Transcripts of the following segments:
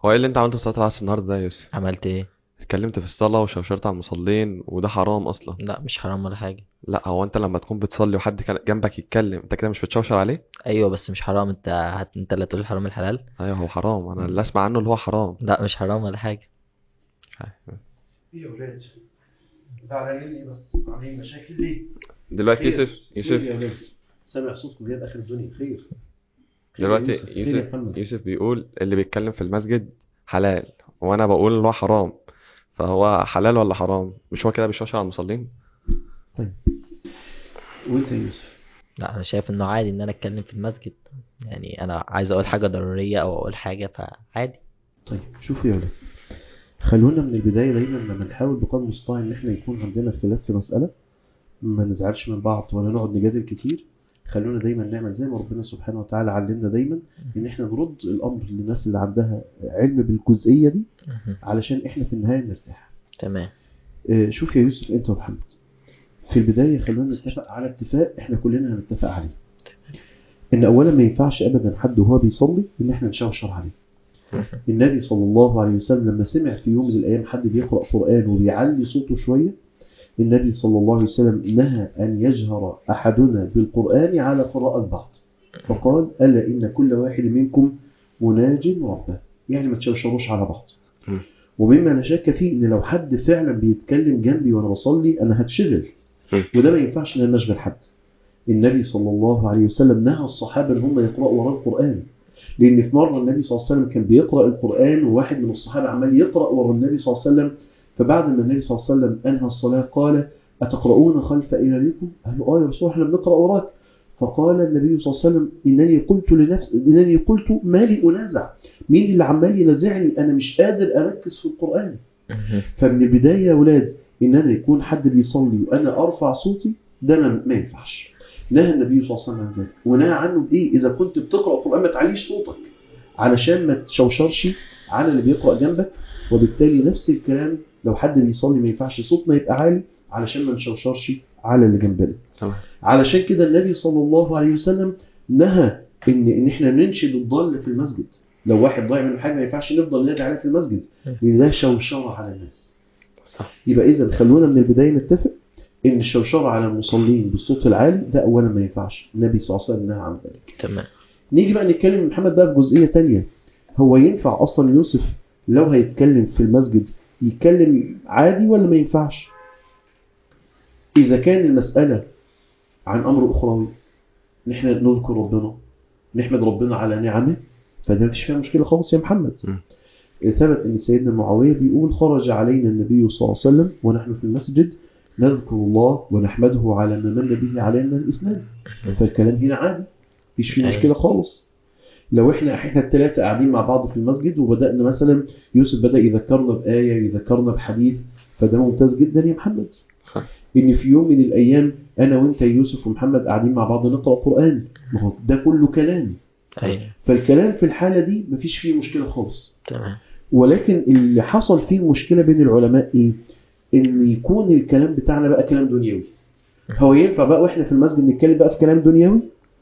هو ايه اللي انت عملته في صلاه العصر النهارده ده يا يوسف عملت ايه اتكلمت في الصلاه وشوشرت على المصلين وده حرام اصلا لا مش حرام ولا حاجه لا هو انت لما تكون بتصلي وحد كان جنبك يتكلم انت كده مش بتشوشر عليه ايوه بس مش حرام انت هت... انت اللي تقول حرام الحلال ايوه هو حرام انا اللي اسمع عنه اللي هو حرام لا مش حرام ولا حاجه مش عارف. ايه يا ولاد زعلانين ليه بس عاملين مشاكل ليه؟ دلوقتي خير. يوسف خير يوسف يا ولاد سامع صوتكم جايب اخر الدنيا خير خير يا دلوقتي يوسف، خير يا يوسف محمد. يوسف بيقول اللي بيتكلم في المسجد حلال وانا بقول ان هو حرام فهو حلال ولا حرام مش هو كده بيشوشر على المصلين وانت يا يوسف لا انا شايف انه عادي ان انا اتكلم في المسجد يعني انا عايز اقول حاجه ضروريه او اقول حاجه فعادي طيب شوفوا يا ولاد خلونا من البداية دايما لما نحاول بقدر المستطاع ان احنا يكون عندنا خلاف في مسألة ما نزعلش من بعض ولا نقعد نجادل كتير خلونا دايما نعمل زي ما ربنا سبحانه وتعالى علمنا دايما ان احنا نرد الامر للناس اللي عندها علم بالجزئية دي مهم. علشان احنا في النهاية نرتاح تمام آه، شوف يا يوسف انت ومحمد في البداية خلونا نتفق على اتفاق احنا كلنا هنتفق عليه ان اولا ما ينفعش ابدا حد وهو بيصلي ان احنا نشوشر عليه النبي صلى الله عليه وسلم لما سمع في يوم من الايام حد بيقرأ قرآن وبيعلي صوته شوية النبي صلى الله عليه وسلم نهى ان يجهر احدنا بالقرآن على قراءة بعض فقال الا ان كل واحد منكم مناج ربه يعني ما تشوشروش على بعض م. ومما لا شك فيه ان لو حد فعلا بيتكلم جنبي وانا بصلي انا هتشغل م. وده ما ينفعش ان انا اشغل حد النبي صلى الله عليه وسلم نهى الصحابه ان هم يقراوا وراه القران لان في مره النبي صلى الله عليه وسلم كان بيقرا القران وواحد من الصحابه عمال يقرا ورا النبي صلى الله عليه وسلم فبعد ما النبي صلى الله عليه وسلم انهى الصلاه قال اتقرؤون خلف امامكم؟ قالوا اه يا رسول الله احنا بنقرا وراك فقال النبي صلى الله عليه وسلم انني قلت لنفسي انني قلت ما لي انازع مين اللي عمال ينازعني انا مش قادر اركز في القران مهم. فمن البدايه يا اولاد ان انا يكون حد بيصلي وانا ارفع صوتي ده ما, ما ينفعش نهى النبي صلى الله عليه وسلم عن ذلك ونهى عنه بايه اذا كنت بتقرا قران ما تعليش صوتك علشان ما تشوشرش على اللي بيقرا جنبك وبالتالي نفس الكلام لو حد بيصلي ما ينفعش صوتنا يبقى عالي علشان ما نشوشرش على اللي جنبنا تمام علشان كده النبي صلى الله عليه وسلم نهى ان ان احنا ننشد الضال في المسجد لو واحد ضايع من حاجه ما ينفعش نفضل ننادي عليه في المسجد لان ده شوشره على الناس صح يبقى اذا خلونا من البدايه نتفق ان الشوشره على المصلين بالصوت العالي ده اولا ما ينفعش النبي صلى الله عليه وسلم نهى عن ذلك تمام نيجي بقى نتكلم محمد بقى في جزئيه تانية هو ينفع اصلا يوسف لو هيتكلم في المسجد يتكلم عادي ولا ما ينفعش اذا كان المساله عن امر اخروي ان احنا نذكر ربنا نحمد ربنا على نعمه فده مفيش فيها مشكله خالص يا محمد م. ثبت ان سيدنا معاويه بيقول خرج علينا النبي صلى الله عليه وسلم ونحن في المسجد نذكر الله ونحمده على ما من به علينا من الاسلام فالكلام هنا عادي مفيش فيه أيوة. مشكله خالص لو احنا احنا الثلاثه قاعدين مع بعض في المسجد وبدانا مثلا يوسف بدا يذكرنا بايه يذكرنا بحديث فده ممتاز جدا يا محمد صح. ان في يوم من الايام انا وانت يا يوسف ومحمد قاعدين مع بعض نقرا قران ما هو ده كله كلام ايوه فالكلام في الحاله دي مفيش فيه مشكله خالص تمام ولكن اللي حصل فيه المشكله بين العلماء ايه ان يكون الكلام بتاعنا بقى كلام دنيوي هو ينفع بقى واحنا في المسجد نتكلم بقى في كلام دنيوي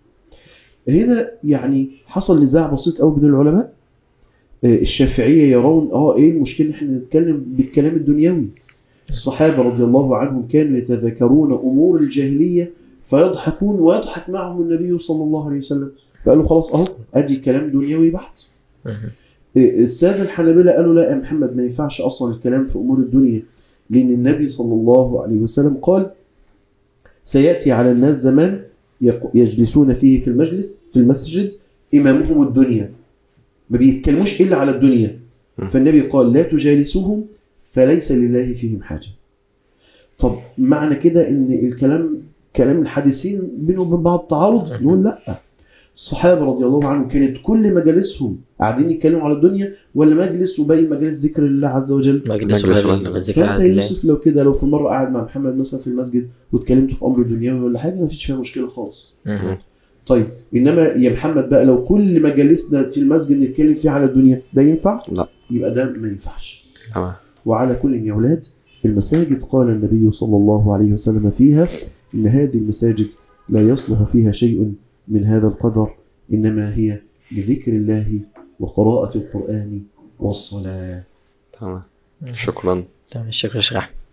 هنا يعني حصل نزاع بسيط قوي بين العلماء آه، الشافعيه يرون اه ايه المشكله ان احنا نتكلم بالكلام الدنيوي الصحابه رضي الله عنهم كانوا يتذكرون امور الجاهليه فيضحكون ويضحك معهم النبي صلى الله عليه وسلم فقالوا خلاص اهو ادي كلام دنيوي بحت مهم. السادة الحنابلة قالوا لا يا محمد ما ينفعش أصلا الكلام في أمور الدنيا لأن النبي صلى الله عليه وسلم قال سيأتي على الناس زمان يق- يجلسون فيه في المجلس في المسجد إمامهم الدنيا ما بيتكلموش إلا على الدنيا م. فالنبي قال لا تجالسوهم فليس لله فيهم حاجة طب معنى كده إن الكلام كلام الحديثين بينهم وبين بعض تعارض نقول لا الصحابة رضي الله عنهم كانت كل مجالسهم قاعدين يتكلموا على الدنيا ولا مجلس وباقي مجالس ذكر الله عز وجل مجلس مجلس غير غير- الذكر فانت عن يا الله يوسف لو كده لو في مرة قاعد مع محمد مثلا في المسجد واتكلمت في امر دنيوي ولا حاجة ما فيش فيها مشكلة خالص مهم. طيب انما يا محمد بقى لو كل مجالسنا في المسجد نتكلم فيها على الدنيا ده ينفع؟ لا يبقى ده ما ينفعش تمام وعلى كل يا أولاد المساجد قال النبي صلى الله عليه وسلم فيها إن هذه المساجد لا يصلح فيها شيء من هذا القدر إنما هي لذكر الله وقراءة القرآن والصلاة تمام شكرا تمام الشكر يا شيخ أحمد